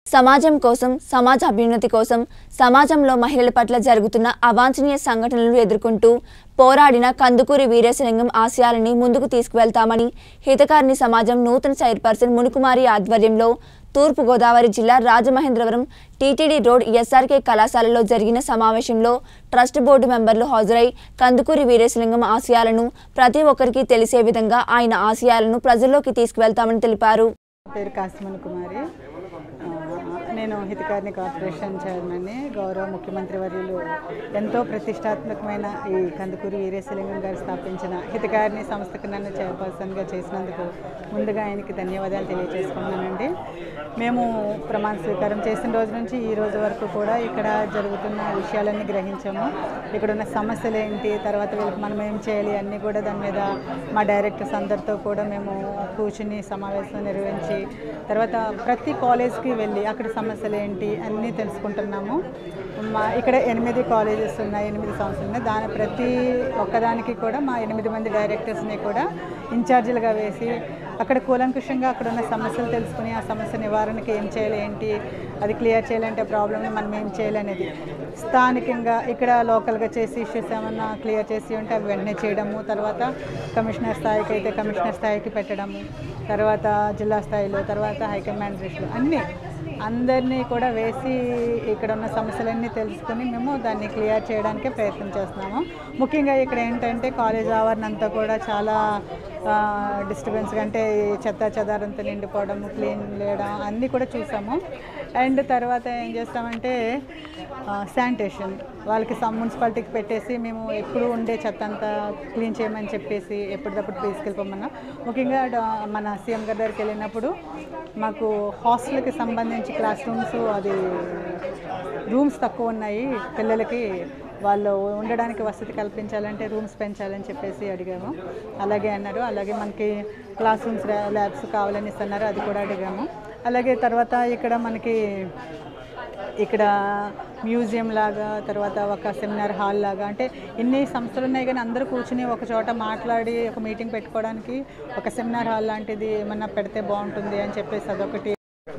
సమాజం కోసం సమాజ అభ్యున్నతి కోసం సమాజంలో మహిళల పట్ల జరుగుతున్న అవాంఛనీయ సంఘటనలు ఎదుర్కొంటూ పోరాడిన కందుకూరి వీరేశలింగం ఆశయాలని ముందుకు తీసుకువెళ్తామని హితకారిణి సమాజం నూతన చైర్పర్సన్ మునుకుమారి ఆధ్వర్యంలో తూర్పు గోదావరి జిల్లా రాజమహేంద్రవరం టీటీడీ రోడ్ ఎస్ఆర్కే కళాశాలలో జరిగిన సమావేశంలో ట్రస్ట్ బోర్డు మెంబర్లు హాజరై కందుకూరి వీరేశలింగం ఆశయాలను ప్రతి ఒక్కరికి తెలిసే విధంగా ఆయన ఆశయాలను ప్రజల్లోకి తీసుకువెళ్తామని తెలిపారు నా పేరు కాసిమన్ కుమారి ఆ, నేను హితకారిణి కార్పొరేషన్ చైర్మన్ని గౌరవ ముఖ్యమంత్రి వర్యులు ఎంతో ప్రతిష్టాత్మకమైన ఈ కందుకూరి వీరేశలింగం గారు స్థాపించిన హితకారిణి సంస్థకు నన్ను చైర్పర్సన్గా చేసినందుకు ముందుగా ఆయనకి ధన్యవాదాలు తెలియజేసుకున్నానండి మేము ప్రమాణ స్వీకారం చేసిన రోజు నుంచి ఈ రోజు వరకు కూడా ఇక్కడ జరుగుతున్న విషయాలన్నీ గ్రహించాము ఇక్కడ ఉన్న సమస్యలు ఏంటి తర్వాత వీళ్ళకి మనం ఏం చేయాలి అన్నీ కూడా దాని మీద మా డైరెక్టర్స్ అందరితో కూడా మేము కూర్చుని సమావేశం నిర్వహించి తర్వాత ప్రతి కాలేజ్కి వెళ్ళి అక్కడ సమస్యలు ఏంటి అన్నీ తెలుసుకుంటున్నాము మా ఇక్కడ ఎనిమిది కాలేజెస్ ఉన్నాయి ఎనిమిది సంవత్సరాలు ఉన్నాయి దాని ప్రతి ఒక్కదానికి కూడా మా ఎనిమిది మంది డైరెక్టర్స్ని కూడా ఇన్ఛార్జీలుగా వేసి అక్కడ కూలంకుషంగా అక్కడ ఉన్న సమస్యలు తెలుసుకుని ఆ సమస్య నివారణకి ఏం చేయాలి ఏంటి అది క్లియర్ చేయాలంటే ప్రాబ్లమ్ని మనం ఏం చేయాలి అనేది స్థానికంగా ఇక్కడ లోకల్గా చేసి ఇష్యూస్ ఏమన్నా క్లియర్ చేసి ఉంటే అవి వెంటనే చేయడము తర్వాత కమిషనర్ స్థాయికి అయితే కమిషనర్ స్థాయికి పెట్టడము తర్వాత జిల్లా స్థాయిలో తర్వాత హైకమాండ్ దృష్టిలో అన్నీ అందరినీ కూడా వేసి ఇక్కడ ఉన్న సమస్యలన్నీ తెలుసుకుని మేము దాన్ని క్లియర్ చేయడానికే ప్రయత్నం చేస్తున్నాము ముఖ్యంగా ఇక్కడ ఏంటంటే కాలేజ్ ఆవరణ అంతా కూడా చాలా డిస్టర్బెన్స్ అంటే ఈ చెత్త చెదారంతా నిండిపోవడం క్లీన్ చేయడం అన్నీ కూడా చూసాము అండ్ తర్వాత ఏం చేస్తామంటే శానిటేషన్ వాళ్ళకి సమ్ మున్సిపాలిటీకి పెట్టేసి మేము ఎప్పుడు ఉండే చెత్త అంతా క్లీన్ చేయమని చెప్పేసి ఎప్పటికప్పుడు తీసుకెళ్ళిపోమన్నా ముఖ్యంగా డా- మన సీఎం గారి దగ్గరికి వెళ్ళినప్పుడు మాకు హాస్టల్కి సంబంధించి క్లాస్ రూమ్స్ అది రూమ్స్ తక్కువ ఉన్నాయి పిల్లలకి వాళ్ళు ఉండడానికి వసతి కల్పించాలంటే రూమ్స్ పెంచాలని చెప్పేసి అడిగాము అలాగే అన్నారు అలాగే మనకి క్లాస్ రూమ్స్ ల్యాబ్స్ కావాలని అన్నారు అది కూడా అడిగాము అలాగే తర్వాత ఇక్కడ మనకి ఇక్కడ మ్యూజియం లాగా తర్వాత ఒక సెమినార్ హాల్ లాగా అంటే ఇన్ని సంస్థలు ఉన్నాయి కానీ అందరూ కూర్చుని ఒక చోట మాట్లాడి ఒక మీటింగ్ పెట్టుకోవడానికి ఒక సెమినార్ హాల్ లాంటిది ఏమన్నా పెడితే బాగుంటుంది అని చెప్పేసి అదొకటి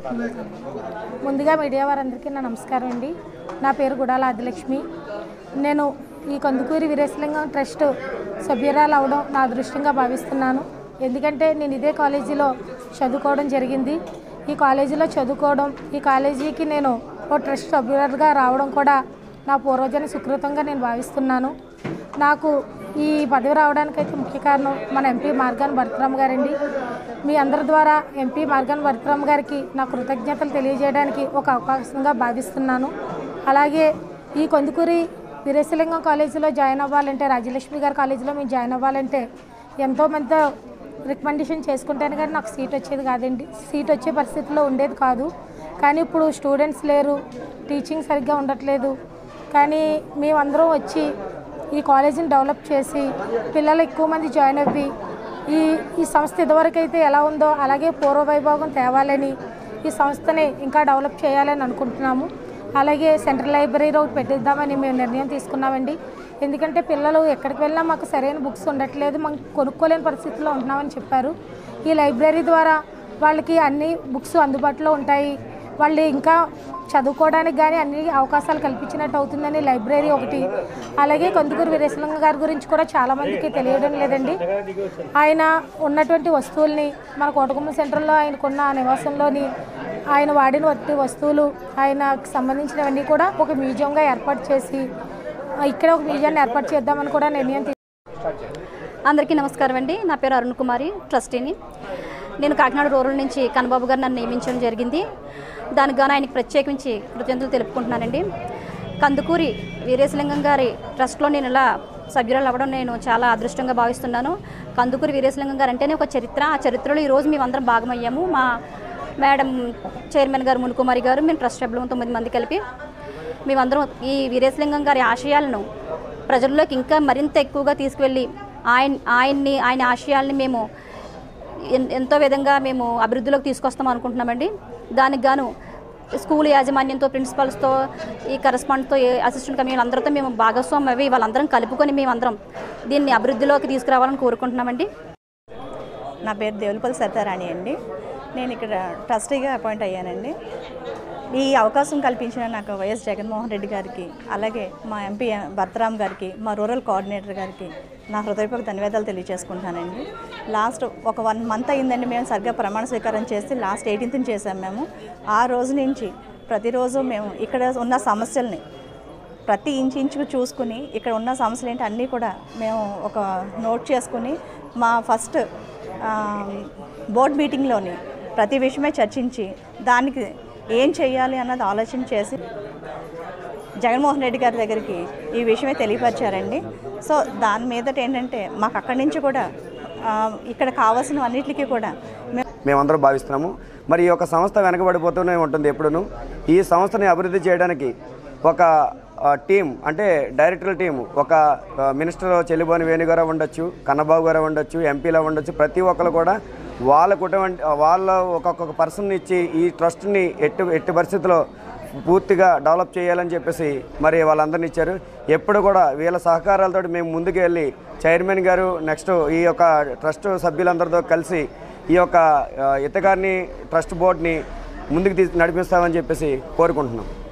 ముందుగా మీడియా వారందరికీ నా నమస్కారం అండి నా పేరు గుడాల ఆదిలక్ష్మి నేను ఈ కందుకూరి వీరేశలింగం ట్రస్ట్ సభ్యురాలు అవడం నా అదృష్టంగా భావిస్తున్నాను ఎందుకంటే నేను ఇదే కాలేజీలో చదువుకోవడం జరిగింది ఈ కాలేజీలో చదువుకోవడం ఈ కాలేజీకి నేను ఓ ట్రస్ట్ సభ్యురాలుగా రావడం కూడా నా పూర్వజన సుకృతంగా నేను భావిస్తున్నాను నాకు ఈ పదవి రావడానికైతే ముఖ్య కారణం మన ఎంపీ మార్గాన్ భరతరామ్ గారండి మీ అందరి ద్వారా ఎంపీ మార్గాన్ భరతరామ్ గారికి నా కృతజ్ఞతలు తెలియజేయడానికి ఒక అవకాశంగా భావిస్తున్నాను అలాగే ఈ కొందుకూరి వీరేశలింగం కాలేజీలో జాయిన్ అవ్వాలంటే రాజలక్ష్మి గారి కాలేజీలో మేము జాయిన్ అవ్వాలంటే ఎంతో మంది రికమెండేషన్ చేసుకుంటాను కానీ నాకు సీట్ వచ్చేది కాదండి సీట్ వచ్చే పరిస్థితిలో ఉండేది కాదు కానీ ఇప్పుడు స్టూడెంట్స్ లేరు టీచింగ్ సరిగ్గా ఉండట్లేదు కానీ మేమందరం వచ్చి ఈ కాలేజీని డెవలప్ చేసి పిల్లలు ఎక్కువ మంది జాయిన్ అవ్వి ఈ ఈ సంస్థ ఇదివరకు అయితే ఎలా ఉందో అలాగే పూర్వ వైభోగం తేవాలని ఈ సంస్థని ఇంకా డెవలప్ చేయాలని అనుకుంటున్నాము అలాగే సెంట్రల్ లైబ్రరీ ఒకటి పెట్టిద్దామని మేము నిర్ణయం తీసుకున్నామండి ఎందుకంటే పిల్లలు ఎక్కడికి వెళ్ళినా మాకు సరైన బుక్స్ ఉండట్లేదు మనం కొనుక్కోలేని పరిస్థితిలో ఉంటున్నామని చెప్పారు ఈ లైబ్రరీ ద్వారా వాళ్ళకి అన్ని బుక్స్ అందుబాటులో ఉంటాయి వాళ్ళు ఇంకా చదువుకోవడానికి కానీ అన్ని అవకాశాలు కల్పించినట్టు అవుతుందని లైబ్రరీ ఒకటి అలాగే కందుకూరు వీరేశలింగ గారి గురించి కూడా చాలామందికి తెలియడం లేదండి ఆయన ఉన్నటువంటి వస్తువుల్ని మన కోటగుమ్మ సెంటర్లో ఆయనకున్న నివాసంలోని ఆయన వాడిన వట్టి వస్తువులు ఆయనకు సంబంధించినవన్నీ కూడా ఒక మ్యూజియంగా ఏర్పాటు చేసి ఇక్కడ ఒక మ్యూజియాన్ని ఏర్పాటు చేద్దామని కూడా నిర్ణయం తీసుకున్నాం. అందరికీ నమస్కారం అండి నా పేరు అరుణ్ కుమారి ట్రస్టీని నేను కాకినాడ రూరల్ నుంచి కన్నబాబు గారు నన్ను నియమించడం జరిగింది దానికి గాను ఆయనకి ప్రత్యేకించి కృతజ్ఞతలు తెలుపుకుంటున్నానండి కందుకూరి వీరేశలింగం గారి ట్రస్ట్లో నేను ఇలా సభ్యురాలు అవ్వడం నేను చాలా అదృష్టంగా భావిస్తున్నాను కందుకూరి వీరేశలింగం గారు అంటేనే ఒక చరిత్ర ఆ చరిత్రలో ఈరోజు మేమందరం భాగమయ్యాము మా మేడం చైర్మన్ గారు మునుకుమారి గారు మేము ట్రస్ట్ సభ్యులు తొమ్మిది మంది కలిపి మేమందరం ఈ వీరేశలింగం గారి ఆశయాలను ప్రజల్లోకి ఇంకా మరింత ఎక్కువగా తీసుకువెళ్ళి ఆయన ఆయన్ని ఆయన ఆశయాల్ని మేము ఎన్- ఎంతో విధంగా మేము అభివృద్ధిలోకి తీసుకొస్తాం అనుకుంటున్నామండి దానికి గాను స్కూల్ యాజమాన్యంతో ప్రిన్సిపల్స్తో ఈ కరస్పాండ్తో అసిస్టెంట్ కమిషన్ అందరితో మేము భాగస్వామ్యం అవి వాళ్ళందరం కలుపుకొని మేమందరం దీన్ని అభివృద్ధిలోకి తీసుకురావాలని కోరుకుంటున్నామండి నా పేరు దేవులపల్లి సత్యారాణి అండి నేను ఇక్కడ ట్రస్టీగా అపాయింట్ అయ్యానండి ఈ అవకాశం కల్పించిన నాకు వైఎస్ జగన్మోహన్ రెడ్డి గారికి అలాగే మా ఎంపీ భర్తరామ్ గారికి మా రూరల్ కోఆర్డినేటర్ గారికి నా హృదయపూర్వక ధన్యవాదాలు తెలియజేసుకుంటానండి లాస్ట్ ఒక వన్ మంత్ అయిందండి మేము సరిగ్గా ప్రమాణ స్వీకారం చేసి లాస్ట్ ఎయిటీన్త్ చేసాం మేము ఆ రోజు నుంచి ప్రతిరోజు మేము ఇక్కడ ఉన్న సమస్యల్ని ప్రతి ఇంచు ఇంచుకు చూసుకుని ఇక్కడ ఉన్న సమస్యలు ఏంటి అన్నీ కూడా మేము ఒక నోట్ చేసుకుని మా ఫస్ట్ బోర్డ్ మీటింగ్లోని ప్రతి విషయమే చర్చించి దానికి ఏం చేయాలి అన్నది ఆలోచన చేసి జగన్మోహన్ రెడ్డి గారి దగ్గరికి ఈ విషయమే తెలియపరిచారండి సో దాని మీదట ఏంటంటే మాకు అక్కడి నుంచి కూడా ఆ, ఇక్కడ కావాల్సిన అన్నిటికీ కూడా మేము మేమందరం భావిస్తున్నాము మరి ఈ యొక్క సంస్థ వెనకబడిపోతూనే ఉంటుంది ఎప్పుడును ఈ సంస్థని అభివృద్ధి చేయడానికి ఒక ఆ, టీం అంటే డైరెక్టర్ టీం ఒక ఆ, మినిస్టర్ చెల్లిబోని వేణు గారు ఉండొచ్చు కన్నబాబు గారు ఉండొచ్చు ఎంపీలో ఉండొచ్చు ప్రతి ఒక్కరు కూడా వాళ్ళ కుటుంబం వాళ్ళ ఒక్కొక్క పర్సన్ ఇచ్చి ఈ ట్రస్ట్ని ఎట్టి ఎట్టి పరిస్థితుల్లో పూర్తిగా డెవలప్ చేయాలని చెప్పేసి మరి వాళ్ళందరినీ ఇచ్చారు ఎప్పుడు కూడా వీళ్ళ సహకారాలతో మేము ముందుకు వెళ్ళి చైర్మన్ గారు నెక్స్ట్ ఈ యొక్క ట్రస్ట్ సభ్యులందరితో కలిసి ఈ యొక్క ఆ, ఇతగారిని ట్రస్ట్ బోర్డ్ని ముందుకు తీసి నడిపిస్తామని చెప్పేసి కోరుకుంటున్నాం